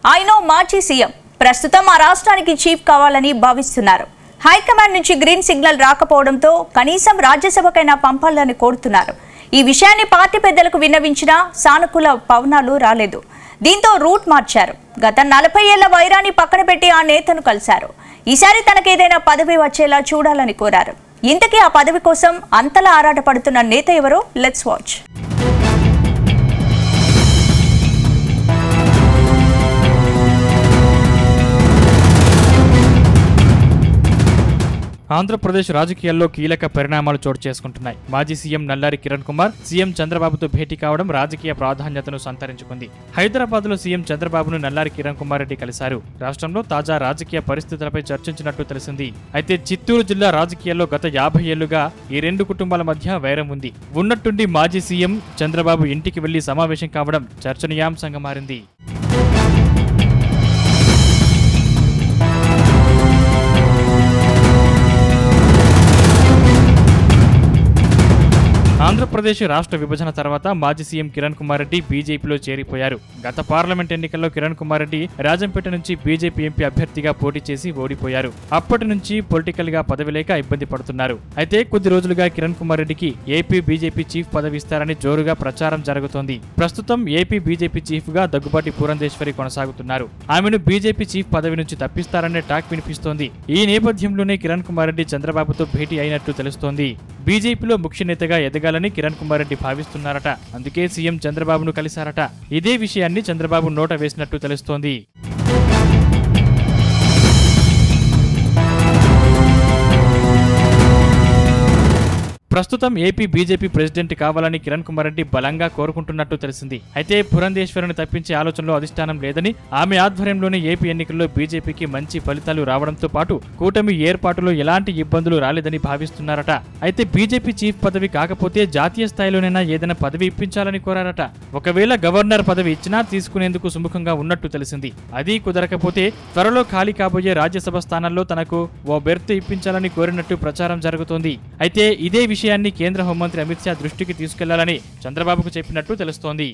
ఆయన మాజీ సీఎం ప్రస్తుతం ఆ రాష్ట్రానికి చీఫ్ కావాలని భావిస్తున్నారు హైకమాండ్ నుంచి గ్రీన్ సిగ్నల్ రాకపోవడంతో కనీసం రాజ్యసభకైనా పంపాలని కోరుతున్నారు ఈ విషయాన్ని పార్టీ పెద్దలకు విన్నవించినా సానుకూల పవనాలు రాలేదు దీంతో రూట్ మార్చారు గత నలభై ఏళ్ల వైరాన్ని పక్కన పెట్టి ఆ నేతను కలిశారు ఈసారి తనకేదైనా పదవి వచ్చేలా చూడాలని కోరారు ఇంతకీ ఆ పదవి కోసం అంతలా ఆరాటపడుతున్న నేత ఎవరో లెట్స్ వాచ్ ఆంధ్రప్రదేశ్ రాజకీయాల్లో కీలక పరిణామాలు చోటు చేసుకుంటున్నాయి మాజీ సీఎం నల్లారి కిరణ్ కుమార్ సీఎం చంద్రబాబుతో భేటీ కావడం రాజకీయ ప్రాధాన్యతను సంతరించుకుంది హైదరాబాద్ లో సీఎం చంద్రబాబును నల్లారి కిరణ్ కుమార్ రెడ్డి కలిశారు రాష్ట్రంలో తాజా రాజకీయ పరిస్థితులపై చర్చించినట్లు తెలిసింది అయితే చిత్తూరు జిల్లా రాజకీయాల్లో గత యాభై ఏళ్లుగా ఈ రెండు కుటుంబాల మధ్య వైరం ఉంది ఉన్నట్టుండి మాజీ సీఎం చంద్రబాబు ఇంటికి వెళ్లి సమావేశం కావడం చర్చనీయాంశంగా మారింది ఆంధ్రప్రదేశ్ రాష్ట్ర విభజన తర్వాత మాజీ సీఎం కిరణ్ కుమార్ రెడ్డి బీజేపీలో చేరిపోయారు గత పార్లమెంట్ ఎన్నికల్లో కిరణ్ కుమార్ రెడ్డి రాజంపేట నుంచి బీజేపీ ఎంపీ అభ్యర్థిగా పోటీ చేసి ఓడిపోయారు అప్పటి నుంచి పొలిటికల్ గా పదవి లేక ఇబ్బంది పడుతున్నారు అయితే కొద్ది రోజులుగా కిరణ్ కుమార్ రెడ్డికి ఏపీ బీజేపీ చీఫ్ పదవి ఇస్తారని జోరుగా ప్రచారం జరుగుతోంది ప్రస్తుతం ఏపీ బీజేపీ చీఫ్ గా దగ్గుబాటి పురంధేశ్వరి కొనసాగుతున్నారు ఆమెను బీజేపీ చీఫ్ పదవి నుంచి తప్పిస్తారనే టాక్ వినిపిస్తోంది ఈ నేపథ్యంలోనే కిరణ్ కుమార్ రెడ్డి చంద్రబాబుతో భేటీ అయినట్టు తెలుస్తోంది బీజేపీలో ముఖ్య నేతగా ఎదగాలని కిరణ్ కుమార్ రెడ్డి భావిస్తున్నారట అందుకే సీఎం చంద్రబాబును కలిశారట ఇదే విషయాన్ని చంద్రబాబు నోట వేసినట్టు తెలుస్తోంది ప్రస్తుతం ఏపీ బీజేపీ ప్రెసిడెంట్ కావాలని కిరణ్ కుమార్ రెడ్డి బలంగా కోరుకుంటున్నట్టు తెలిసింది అయితే పురంధేశ్వరిని తప్పించే ఆలోచనలో అధిష్టానం లేదని ఆమె ఆధ్వర్యంలోనే ఏపీ ఎన్నికల్లో బీజేపీకి మంచి ఫలితాలు రావడంతో పాటు కూటమి ఏర్పాటులో ఎలాంటి ఇబ్బందులు రాలేదని భావిస్తున్నారట అయితే బీజేపీ చీఫ్ పదవి కాకపోతే జాతీయ స్థాయిలోనైనా ఏదైనా పదవి ఇప్పించాలని కోరారట ఒకవేళ గవర్నర్ పదవి ఇచ్చినా తీసుకునేందుకు సుముఖంగా ఉన్నట్టు తెలిసింది అది కుదరకపోతే త్వరలో ఖాళీ కాబోయే రాజ్యసభ స్థానాల్లో తనకు ఓ బెర్త్ ఇప్పించాలని కోరినట్టు ప్రచారం జరుగుతోంది అయితే ఇదే విషయాన్ని కేంద్ర హోంమంత్రి అమిత్ షా దృష్టికి తీసుకెళ్లాలని చంద్రబాబుకు చెప్పినట్టు తెలుస్తోంది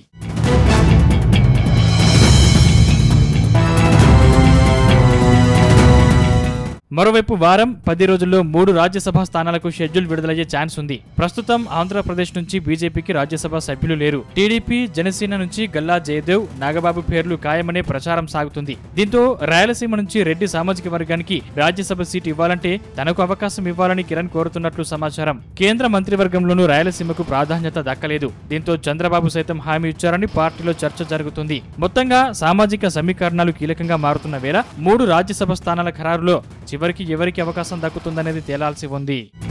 మరోవైపు వారం పది రోజుల్లో మూడు రాజ్యసభ స్థానాలకు షెడ్యూల్ విడుదలయ్యే ఛాన్స్ ఉంది ప్రస్తుతం ఆంధ్రప్రదేశ్ నుంచి బీజేపీకి రాజ్యసభ సభ్యులు లేరు టీడీపీ జనసేన నుంచి గల్లా జయదేవ్ నాగబాబు పేర్లు ఖాయమనే ప్రచారం సాగుతుంది దీంతో రాయలసీమ నుంచి రెడ్డి సామాజిక వర్గానికి రాజ్యసభ సీటు ఇవ్వాలంటే తనకు అవకాశం ఇవ్వాలని కిరణ్ కోరుతున్నట్లు సమాచారం కేంద్ర మంత్రివర్గంలోనూ రాయలసీమకు ప్రాధాన్యత దక్కలేదు దీంతో చంద్రబాబు సైతం హామీ ఇచ్చారని పార్టీలో చర్చ జరుగుతుంది మొత్తంగా సామాజిక సమీకరణాలు కీలకంగా మారుతున్న వేళ మూడు రాజ్యసభ స్థానాల ఖరారులో చివరికి ఎవరికి అవకాశం దక్కుతుందనేది తేలాల్సి ఉంది